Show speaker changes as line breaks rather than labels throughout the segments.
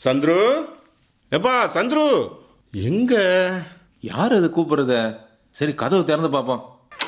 சந்துரு எப்பா சந்துரு எங்க
யார் அது கூப்பிடுறத சரி கதவு திறந்து பார்ப்போம்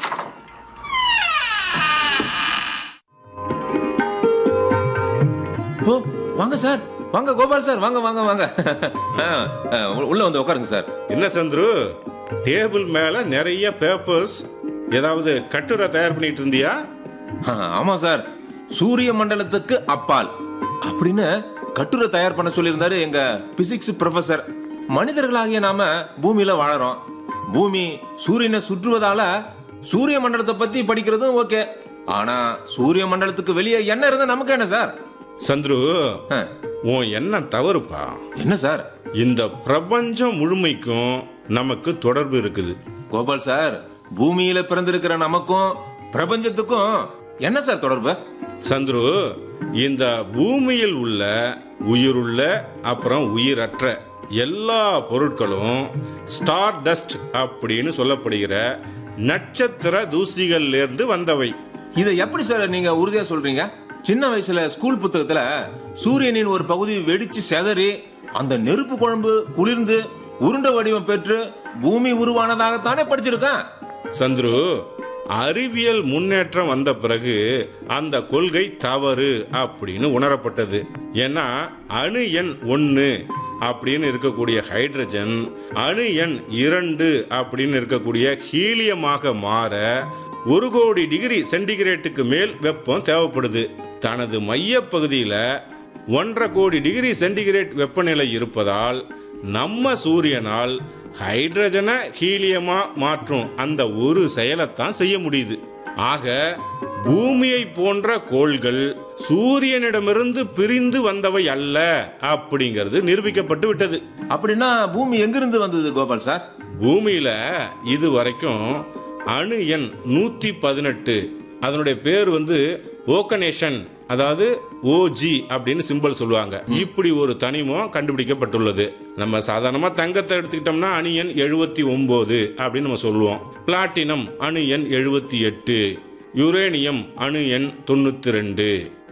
ஓ வாங்க சார் வாங்க கோபால் சார் வாங்க வாங்க வாங்க ஆ, ஆ, உள்ள வந்து உட்காருங்க சார்
என்ன சந்துரு டேபிள் மேல நிறைய பேப்பர்ஸ் ஏதாவது கட்டுரை தயார் பண்ணிட்டு இருந்தியா
ஆ, ஆமா சார் சூரிய மண்டலத்துக்கு அப்பால் அப்படின்னு கட்டுரை தயார் பண்ண சொல்லியிருந்தாரு எங்க பிசிக்ஸ் ப்ரொஃபசர் மனிதர்களாகிய நாம பூமியில வாழறோம் பூமி சூரியனை சுற்றுவதால சூரிய மண்டலத்தை பத்தி படிக்கிறதும் ஓகே ஆனா சூரிய மண்டலத்துக்கு வெளியே என்ன இருந்தா நமக்கு என்ன சார்
சந்துரு
ஆ,
உன் எண்ணம் தவறுப்பா
என்ன சார்
இந்த பிரபஞ்சம் முழுமைக்கும் நமக்கு தொடர்பு இருக்குது
கோபால் சார் பூமியில பிறந்திருக்கிற நமக்கும் பிரபஞ்சத்துக்கும் என்ன சார் தொடர்பு
சந்துரு இந்த பூமியில் உள்ள உயிருள்ள அப்புறம் உயிரற்ற எல்லா பொருட்களும் ஸ்டார் டஸ்ட் அப்படின்னு சொல்லப்படுகிற நட்சத்திர தூசிகள்ல இருந்து வந்தவை
இதை எப்படி சார் நீங்க உறுதியா சொல்றீங்க சின்ன வயசுல ஸ்கூல் புத்தகத்துல சூரியனின் ஒரு பகுதி வெடிச்சு செதறி அந்த நெருப்பு குழம்பு குளிர்ந்து உருண்டை வடிவம் பெற்று பூமி உருவானதாகத்தானே படிச்சிருக்கேன்
சந்துரு அறிவியல் முன்னேற்றம் வந்த பிறகு அந்த கொள்கை தவறு அப்படின்னு உணரப்பட்டது ஏன்னா அணு எண் ஒன்று அப்படின்னு இருக்கக்கூடிய ஹைட்ரஜன் அணு எண் இரண்டு அப்படின்னு இருக்கக்கூடிய ஹீலியமாக மாற ஒரு கோடி டிகிரி சென்டிகிரேட்டுக்கு மேல் வெப்பம் தேவைப்படுது தனது மையப்பகுதியில் ஒன்றரை கோடி டிகிரி சென்டிகிரேட் வெப்பநிலை இருப்பதால் நம்ம சூரியனால் ஹைட்ரஜனை ஹீலியமா மாற்றும் அந்த ஒரு செயலைத்தான் செய்ய முடியுது ஆக பூமியை போன்ற கோள்கள் சூரியனிடமிருந்து பிரிந்து வந்தவை அல்ல அப்படிங்கிறது நிரூபிக்கப்பட்டு விட்டது
அப்படின்னா பூமி எங்கிருந்து வந்தது கோபால் சார்
பூமியில இது வரைக்கும் அணு எண் நூத்தி பதினெட்டு அதனுடைய பேர் வந்து ஓகனேஷன் அதாவது ஓஜி அப்படின்னு சிம்பிள் சொல்லுவாங்க இப்படி ஒரு தனிமம் கண்டுபிடிக்கப்பட்டுள்ளது நம்ம சாதாரணமா தங்கத்தை எடுத்துக்கிட்டோம்னா அணு எண் எழுபத்தி ஒன்பது அப்படின்னு நம்ம சொல்லுவோம் பிளாட்டினம் அணு எண் எழுபத்தி எட்டு யுரேனியம் அணு எண் தொண்ணூத்தி ரெண்டு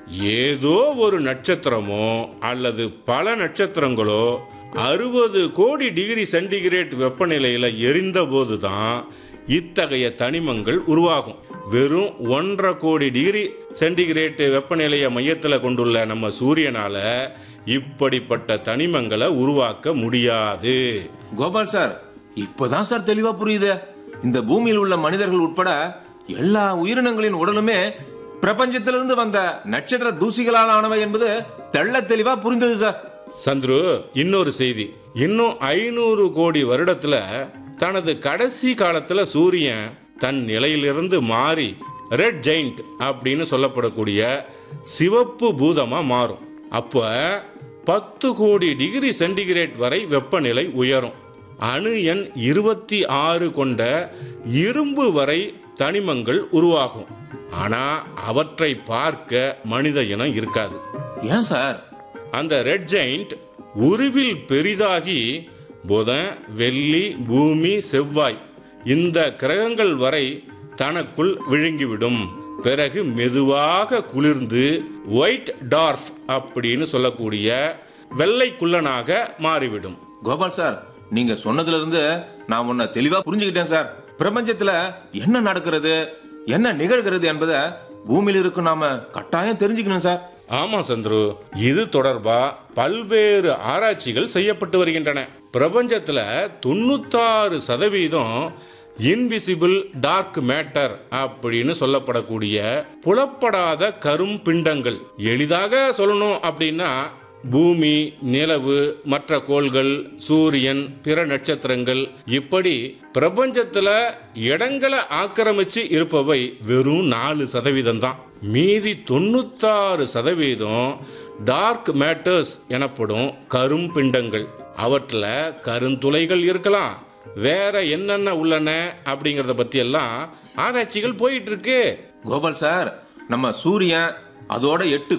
ஏதோ ஒரு நட்சத்திரமோ அல்லது பல நட்சத்திரங்களோ அறுபது கோடி டிகிரி சென்டிகிரேட் வெப்பநிலையில எரிந்த போதுதான் இத்தகைய தனிமங்கள் உருவாகும் வெறும் ஒன்றரை கோடி டிகிரி சென்டிகிரேட் வெப்பநிலையை மையத்தில் கொண்டுள்ள நம்ம சூரியனால இப்படிப்பட்ட தனிமங்களை உருவாக்க முடியாது
கோபால் சார் இப்பதான் சார் தெளிவா புரியுது இந்த பூமியில் உள்ள மனிதர்கள் உட்பட எல்லா உயிரினங்களின் உடலுமே பிரபஞ்சத்திலிருந்து வந்த நட்சத்திர தூசிகளால் ஆனவை என்பது தெள்ள தெளிவா புரிந்தது சார்
சந்துரு இன்னொரு செய்தி இன்னும் ஐநூறு கோடி வருடத்துல தனது கடைசி காலத்துல சூரியன் தன் நிலையிலிருந்து மாறி ரெட் ஜெயிண்ட் அப்படின்னு சொல்லப்படக்கூடிய சிவப்பு பூதமா மாறும் அப்ப பத்து கோடி டிகிரி சென்டிகிரேட் வரை வெப்பநிலை உயரும் அணு எண் இருபத்தி ஆறு கொண்ட இரும்பு வரை தனிமங்கள் உருவாகும் ஆனா அவற்றை பார்க்க மனித இனம் இருக்காது
ஏன் சார்
அந்த ரெட் ஜெயிண்ட் உருவில் பெரிதாகி புதன் வெள்ளி பூமி செவ்வாய் இந்த கிரகங்கள் வரை தனக்குள் விழுங்கிவிடும் பிறகு மெதுவாக குளிர்ந்து ஒயிட் டார்ஃப் அப்படின்னு சொல்லக்கூடிய வெள்ளைக்குள்ளனாக மாறிவிடும்
கோபால் சார் நீங்க சொன்னதுல இருந்து நான் உன்னை தெளிவா புரிஞ்சுக்கிட்டேன் சார் பிரபஞ்சத்துல என்ன நடக்கிறது என்ன நிகழ்கிறது என்பதை பூமியில் இருக்கும் நாம கட்டாயம் தெரிஞ்சுக்கணும் சார்
ஆமா சந்துரு இது தொடர்பா பல்வேறு ஆராய்ச்சிகள் செய்யப்பட்டு வருகின்றன பிரபஞ்சத்துல தொண்ணூத்தாறு சதவீதம் இன்விசிபிள் டார்க் மேட்டர் அப்படின்னு சொல்லப்படக்கூடிய புலப்படாத கரும் பிண்டங்கள் எளிதாக சொல்லணும் அப்படின்னா பூமி நிலவு மற்ற கோள்கள் சூரியன் பிற நட்சத்திரங்கள் இப்படி பிரபஞ்சத்துல இடங்களை ஆக்கிரமிச்சு இருப்பவை வெறும் நாலு சதவீதம் தான் மீதி தொண்ணூத்தாறு சதவீதம் டார்க் மேட்டர்ஸ் எனப்படும் கரும் பிண்டங்கள் அவற்றில் கருந்துளைகள் இருக்கலாம் வேற என்னென்ன உள்ளன அப்படிங்கறத பத்தி எல்லாம் ஆராய்ச்சிகள் போயிட்டு இருக்கு
கோபால் சார் நம்ம சூரியன் அதோட எட்டு